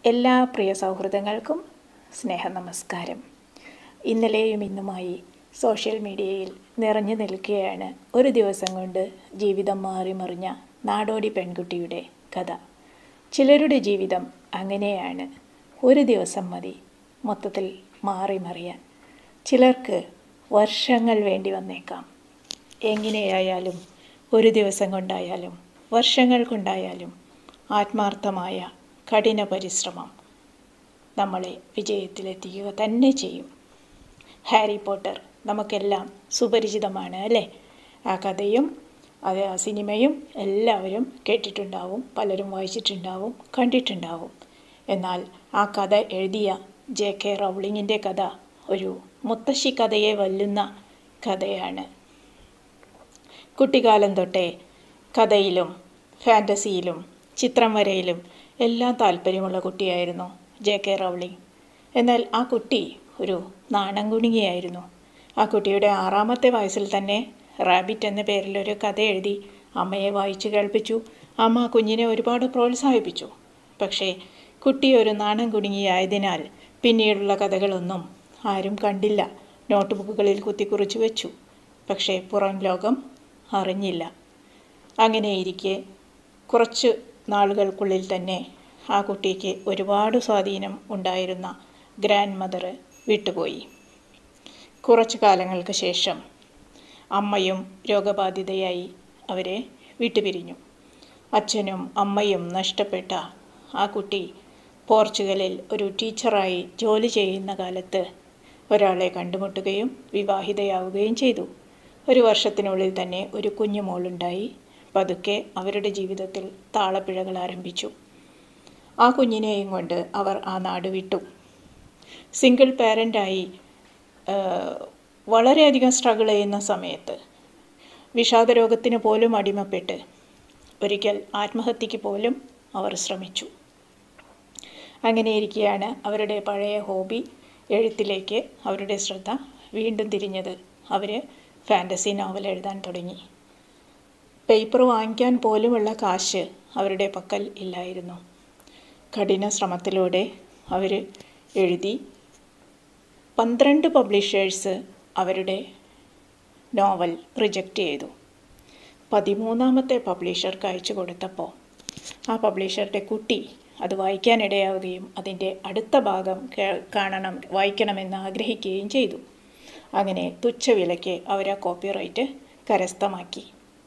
എല്ലാ പ്രിയ സൗഹൃദങ്ങൾക്കും സ്നേഹ നമസ്കാരം ഇന്നലെയും ഇന്നുമായി സോഷ്യൽ മീഡിയയിൽ നിറഞ്ഞു നിൽക്കുകയാണ് ഒരു ദിവസം കൊണ്ട് ജീവിതം മാറി മറിഞ്ഞ നാടോടി പെൺകുട്ടിയുടെ കഥ ചിലരുടെ ജീവിതം അങ്ങനെയാണ് ഒരു ദിവസം മതി മൊത്തത്തിൽ മാറി മറിയാൻ ചിലർക്ക് വർഷങ്ങൾ വേണ്ടി വന്നേക്കാം എങ്ങനെയായാലും ഒരു ദിവസം കൊണ്ടായാലും വർഷങ്ങൾ കൊണ്ടായാലും ആത്മാർത്ഥമായ കഠിന പരിശ്രമം നമ്മളെ വിജയത്തിലെത്തിക്കുക തന്നെ ചെയ്യും ഹാരി പോട്ടർ നമുക്കെല്ലാം സുപരിചിതമാണ് അല്ലേ ആ കഥയും അത് ആ സിനിമയും എല്ലാവരും കേട്ടിട്ടുണ്ടാവും പലരും വായിച്ചിട്ടുണ്ടാവും കണ്ടിട്ടുണ്ടാവും എന്നാൽ ആ കഥ എഴുതിയ ജെ കെ റൗളിങ്ങിൻ്റെ കഥ ഒരു മുത്തശ്ശി കഥയെ വല്ലുന്ന കഥയാണ് കുട്ടിക്കാലം തൊട്ടേ കഥയിലും ഫാൻറ്റസിയിലും ചിത്രം വരയിലും എല്ലാം താല്പര്യമുള്ള കുട്ടിയായിരുന്നു ജെ കെ റൗളിംഗ് എന്നാൽ ആ കുട്ടി ഒരു നാണം കുണുങ്ങിയായിരുന്നു ആ കുട്ടിയുടെ ആറാമത്തെ വയസ്സിൽ തന്നെ റാബിറ്റ് എന്ന പേരിലൊരു കഥ എഴുതി അമ്മയെ വായിച്ചു കേൾപ്പിച്ചു അമ്മ കുഞ്ഞിനെ ഒരുപാട് പ്രോത്സാഹിപ്പിച്ചു പക്ഷേ കുട്ടി ഒരു നാണം കുടുങ്ങിയായതിനാൽ പിന്നീടുള്ള കഥകളൊന്നും ആരും കണ്ടില്ല നോട്ട് ബുക്കുകളിൽ കുത്തിക്കുറിച്ച് വെച്ചു പക്ഷേ പുറം ലോകം അറിഞ്ഞില്ല അങ്ങനെയിരിക്കെ കുറച്ച് നാളുകൾക്കുള്ളിൽ തന്നെ ആ കുട്ടിക്ക് ഒരുപാട് സ്വാധീനം ഉണ്ടായിരുന്ന ഗ്രാൻഡ് മദർ വിട്ടുപോയി കുറച്ചു കാലങ്ങൾക്ക് ശേഷം അമ്മയും രോഗബാധിതയായി അവരെ വിട്ടുപിരിഞ്ഞു അച്ഛനും അമ്മയും നഷ്ടപ്പെട്ട ആ കുട്ടി പോർച്ചുഗലിൽ ഒരു ടീച്ചറായി ജോലി ചെയ്യുന്ന കാലത്ത് ഒരാളെ കണ്ടുമുട്ടുകയും വിവാഹിതയാവുകയും ചെയ്തു ഒരു വർഷത്തിനുള്ളിൽ തന്നെ ഒരു കുഞ്ഞു മോളുണ്ടായി പതുക്കെ അവരുടെ ജീവിതത്തിൽ താളപ്പിഴകൾ ആരംഭിച്ചു ആ കുഞ്ഞിനെയും കൊണ്ട് അവർ ആ നാട് വിട്ടു സിംഗിൾ പാരൻ്റായി വളരെയധികം സ്ട്രഗിൾ ചെയ്യുന്ന സമയത്ത് വിഷാദരോഗത്തിന് പോലും അടിമപ്പെട്ട് ഒരിക്കൽ ആത്മഹത്യക്ക് പോലും അവർ ശ്രമിച്ചു അങ്ങനെ ഇരിക്കെയാണ് അവരുടെ പഴയ ഹോബി എഴുത്തിലേക്ക് അവരുടെ ശ്രദ്ധ വീണ്ടും തിരിഞ്ഞത് അവർ ഫാൻറ്റസി നോവൽ എഴുതാൻ തുടങ്ങി പേപ്പർ വാങ്ങിക്കാൻ പോലുമുള്ള കാശ് അവരുടെ പക്കൽ ഇല്ലായിരുന്നു കഠിന ശ്രമത്തിലൂടെ അവർ എഴുതി പന്ത്രണ്ട് പബ്ലിഷേഴ്സ് അവരുടെ നോവൽ റിജക്റ്റ് ചെയ്തു പതിമൂന്നാമത്തെ പബ്ലിഷർക്ക് അയച്ചു കൊടുത്തപ്പോൾ ആ പബ്ലിഷറുടെ കുട്ടി അത് വായിക്കാനിടയാവുകയും അതിൻ്റെ അടുത്ത ഭാഗം കാണണം വായിക്കണമെന്ന് ആഗ്രഹിക്കുകയും ചെയ്തു അങ്ങനെ തുച്ഛവിലയ്ക്ക് അവർ ആ കോപ്പിറൈറ്റ് കരസ്ഥമാക്കി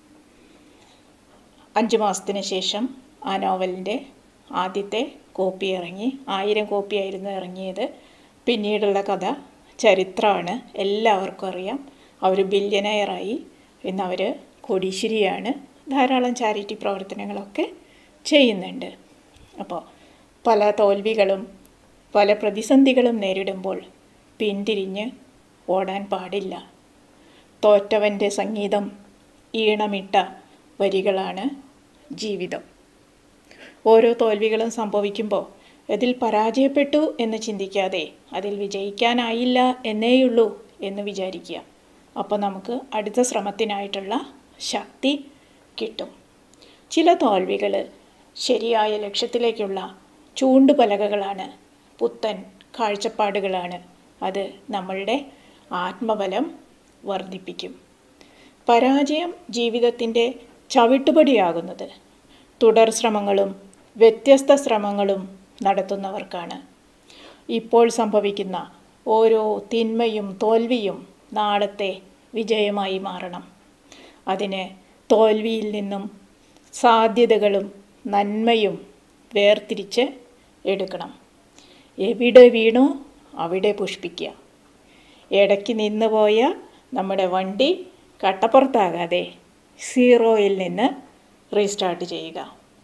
അഞ്ച് മാസത്തിന് ശേഷം ആ നോവലിൻ്റെ ആദ്യത്തെ കോപ്പി ഇറങ്ങി ആയിരം കോപ്പിയായിരുന്നു ഇറങ്ങിയത് പിന്നീടുള്ള കഥ ചരിത്രമാണ് എല്ലാവർക്കും അറിയാം അവർ ബില്യനയറായി ഇന്നവർ കോടീശ്വരിയാണ് ധാരാളം ചാരിറ്റി പ്രവർത്തനങ്ങളൊക്കെ ചെയ്യുന്നുണ്ട് അപ്പോൾ പല തോൽവികളും പല പ്രതിസന്ധികളും നേരിടുമ്പോൾ പിന്തിരിഞ്ഞ് ഓടാൻ പാടില്ല തോറ്റവൻ്റെ സംഗീതം ഈണമിട്ട വരികളാണ് ജീവിതം ഓരോ തോൽവികളും സംഭവിക്കുമ്പോൾ അതിൽ പരാജയപ്പെട്ടു എന്ന് ചിന്തിക്കാതെ അതിൽ വിജയിക്കാനായില്ല എന്നേയുള്ളൂ എന്ന് വിചാരിക്കുക അപ്പോൾ നമുക്ക് അടുത്ത ശ്രമത്തിനായിട്ടുള്ള ശക്തി കിട്ടും ചില തോൽവികൾ ശരിയായ ലക്ഷ്യത്തിലേക്കുള്ള ചൂണ്ടുപലകകളാണ് പുത്തൻ കാഴ്ചപ്പാടുകളാണ് അത് നമ്മളുടെ ആത്മബലം വർദ്ധിപ്പിക്കും പരാജയം ജീവിതത്തിൻ്റെ ചവിട്ടുപടിയാകുന്നത് തുടർ ശ്രമങ്ങളും വ്യത്യസ്ത ശ്രമങ്ങളും നടത്തുന്നവർക്കാണ് ഇപ്പോൾ സംഭവിക്കുന്ന ഓരോ തിന്മയും തോൽവിയും നാളത്തെ വിജയമായി മാറണം അതിന് തോൽവിയിൽ നിന്നും സാധ്യതകളും നന്മയും വേർതിരിച്ച് എടുക്കണം എവിടെ വീണോ അവിടെ പുഷ്പിക്കുക ഇടയ്ക്ക് നിന്ന് പോയ നമ്മുടെ വണ്ടി കട്ടപ്പുറത്താകാതെ സീറോയിൽ നിന്ന് റീസ്റ്റാർട്ട് ചെയ്യുക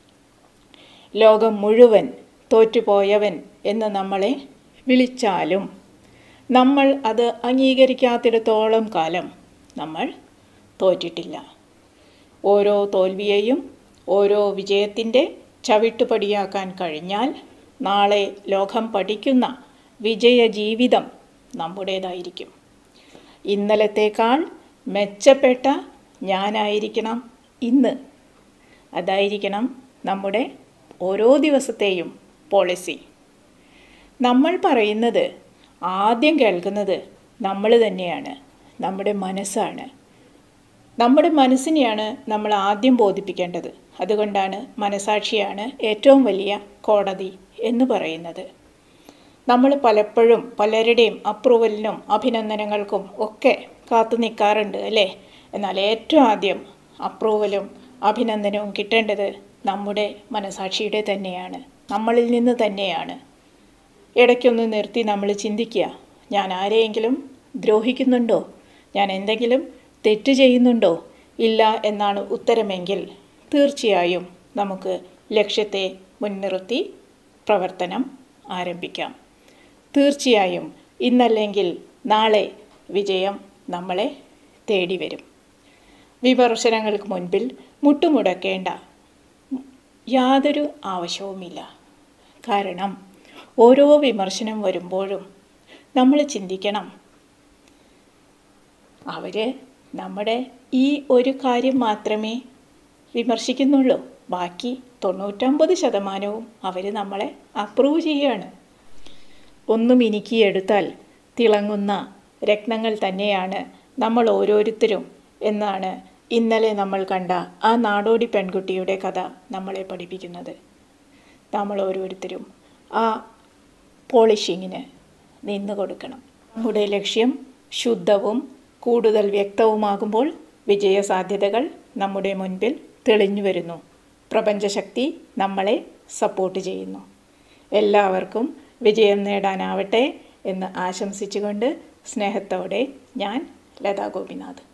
ലോകം മുഴുവൻ തോറ്റുപോയവൻ എന്ന് നമ്മളെ വിളിച്ചാലും നമ്മൾ അത് അംഗീകരിക്കാത്തിടത്തോളം കാലം നമ്മൾ തോറ്റിട്ടില്ല ഓരോ തോൽവിയെയും ഓരോ വിജയത്തിൻ്റെ ചവിട്ടുപടിയാക്കാൻ കഴിഞ്ഞാൽ നാളെ ലോകം പഠിക്കുന്ന വിജയ ജീവിതം നമ്മുടേതായിരിക്കും ഇന്നലത്തേക്കാൾ മെച്ചപ്പെട്ട ഞാനായിരിക്കണം ഇന്ന് അതായിരിക്കണം നമ്മുടെ ഓരോ ദിവസത്തെയും പോളിസി നമ്മൾ പറയുന്നത് ആദ്യം കേൾക്കുന്നത് നമ്മൾ തന്നെയാണ് നമ്മുടെ മനസ്സാണ് നമ്മുടെ മനസ്സിനെയാണ് നമ്മൾ ആദ്യം ബോധിപ്പിക്കേണ്ടത് അതുകൊണ്ടാണ് മനസാക്ഷിയാണ് ഏറ്റവും വലിയ കോടതി എന്ന് പറയുന്നത് നമ്മൾ പലപ്പോഴും പലരുടെയും അപ്രൂവലിനും അഭിനന്ദനങ്ങൾക്കും ഒക്കെ കാത്തു നിൽക്കാറുണ്ട് അല്ലേ എന്നാൽ ഏറ്റവും ആദ്യം അപ്രൂവലും അഭിനന്ദനവും കിട്ടേണ്ടത് നമ്മുടെ മനസാക്ഷിയുടെ തന്നെയാണ് നമ്മളിൽ നിന്ന് തന്നെയാണ് ഇടയ്ക്കൊന്ന് നിർത്തി നമ്മൾ ചിന്തിക്കുക ഞാൻ ആരെയെങ്കിലും ദ്രോഹിക്കുന്നുണ്ടോ ഞാൻ എന്തെങ്കിലും തെറ്റ് ചെയ്യുന്നുണ്ടോ ഇല്ല എന്നാണ് ഉത്തരമെങ്കിൽ തീർച്ചയായും നമുക്ക് ലക്ഷ്യത്തെ മുൻനിർത്തി പ്രവർത്തനം ആരംഭിക്കാം തീർച്ചയായും ഇന്നല്ലെങ്കിൽ നാളെ വിജയം നമ്മളെ തേടി വരും വിമർശനങ്ങൾക്ക് മുൻപിൽ മുട്ടുമുടക്കേണ്ട യാതൊരു ആവശ്യവുമില്ല കാരണം ഓരോ വിമർശനം വരുമ്പോഴും നമ്മൾ ചിന്തിക്കണം അവർ നമ്മുടെ ഈ ഒരു കാര്യം മാത്രമേ വിമർശിക്കുന്നുള്ളൂ ബാക്കി തൊണ്ണൂറ്റൊമ്പത് ശതമാനവും അവർ നമ്മളെ അപ്രൂവ് ചെയ്യുകയാണ് ഒന്നും മിനുക്കിയെടുത്താൽ തിളങ്ങുന്ന രത്നങ്ങൾ തന്നെയാണ് നമ്മൾ ഓരോരുത്തരും എന്നാണ് ഇന്നലെ നമ്മൾ കണ്ട ആ നാടോടി പെൺകുട്ടിയുടെ കഥ നമ്മളെ പഠിപ്പിക്കുന്നത് നമ്മൾ ഓരോരുത്തരും ആ പോളിഷിങ്ങിന് നിന്നു കൊടുക്കണം നമ്മുടെ ലക്ഷ്യം ശുദ്ധവും കൂടുതൽ വ്യക്തവുമാകുമ്പോൾ വിജയസാധ്യതകൾ നമ്മുടെ മുൻപിൽ തെളിഞ്ഞു വരുന്നു പ്രപഞ്ചശക്തി നമ്മളെ സപ്പോർട്ട് ചെയ്യുന്നു എല്ലാവർക്കും വിജയം നേടാനാവട്ടെ എന്ന് ആശംസിച്ചുകൊണ്ട് സ്നേഹത്തോടെ ഞാൻ ലതാ ഗോപിനാഥ്